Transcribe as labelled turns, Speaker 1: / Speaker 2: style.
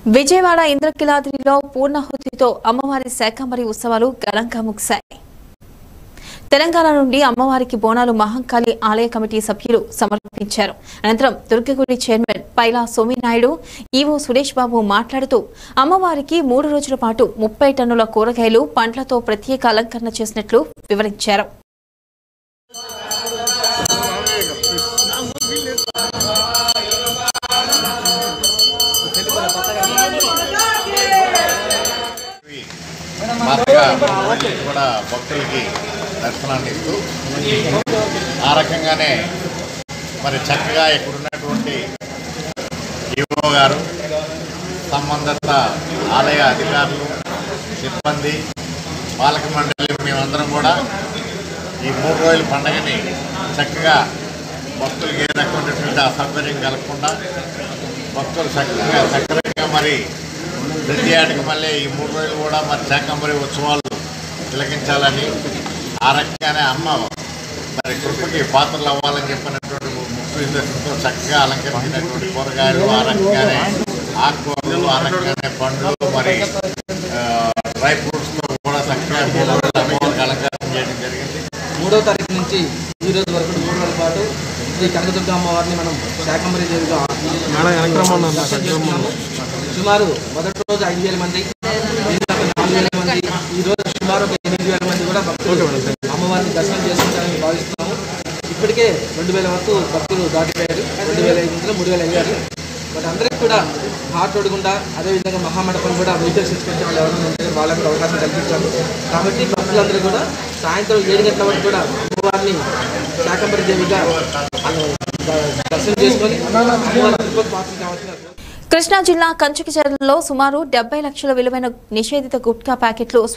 Speaker 1: విజయవాడ ఇంద్రకిలాద్రిలో పూర్ణాహుతితో అమ్మవారి శాకంబరి ఉత్సవాలు ఘనంగా ముగిశాయి తెలంగాణ నుండి అమ్మవారికి బోనాలు మహంకాళి ఆలయ కమిటీ సభ్యులు సమర్పించారు అనంతరం దుర్గగుడి చైర్మన్ పైలా సోమినాయుడు ఈవో సురేష్ బాబు మాట్లాడుతూ అమ్మవారికి మూడు రోజుల పాటు ముప్పై టన్నుల కూరగాయలు పండ్లతో ప్రత్యేక అలంకరణ చేసినట్లు వివరించారు
Speaker 2: మాతగా భగవంతుడు కూడా భక్తులకి దర్శనాన్ని ఇస్తూ ఆ రకంగానే మరి చక్కగా ఇక్కడ ఉన్నటువంటి ఈవో గారు సంబంధిత ఆలయ అధికారులు సిబ్బంది పాలక మండలి మేమందరం కూడా ఈ మూడు రోజుల పండగని చక్కగా భక్తులకి ఏ రకమైనటువంటి అసౌకర్యం కలగకుండా భక్తులు చక్కగా చక్కగా మరి ప్రతి ఏటకి మళ్ళీ ఈ మూడు రోజులు కూడా మరి శాకంబరి ఉత్సవాలు తిలకించాలని ఆ రకంగానే అమ్మ మరి కృపకి పాత్రలు అవ్వాలని చెప్పినటువంటి ముఖ్య ఉద్దేశంతో చక్కగా అలంకరించినటువంటి కూరగాయలు ఆ రకంగానే ఆకుకూరలు ఆ రకంగానే పండ్లు మరి ఆ, డ్రై ఫ్రూట్స్తో కూడా చక్కగా మూడు రోజులు అమ్మవారికి అలంకరణ చేయడం జరిగింది
Speaker 3: మూడో తారీఖు నుంచి ఈ రోజు వరకు మూడు రోజుల పాటు శ్రీ కనకదుర్గ అమ్మవారిని మనం శాకంబరి దేవిగా దర్శనం చేసుకున్నాము సుమారు మొదటి రోజు ఐదు వేల మంది మిగతా నాలుగు వేల మంది ఈ రోజు సుమారు ఒక ఎనిమిది వేల మంది కూడా భక్తులు అమ్మవారిని దర్శనం చేసుకుంటారని భావిస్తున్నాము ఇప్పటికే రెండు వేల వరకు భక్తులు దాటిపోయారు రెండు వేల ఐదు వందలు మూడు వేల అయ్యారు బట్ అందరికీ కూడా హాట్ రోడ్ గుండా అదేవిధంగా మహామండపం కూడా వెహికల్స్ తీసుకొచ్చే వాళ్ళు ఎవరైనా ఉంటే వాళ్ళకి కూడా అవకాశం కల్పించాము కాబట్టి భక్తులందరూ కూడా సాయంత్రం ఏడు గంటల వరకు కూడా అమ్మవారిని శాకంబరి దేవిగా ఆ, దర్శనం చేసుకొని అమ్మవారి తిరుపతి పాత్ర కావాల్సిన
Speaker 1: కృష్ణా జిల్లా కంచుకిచెర్లలో సుమారు డెబ్బై లక్షల విలువైన నిషేధిత గుట్కా ప్యాకెట్లు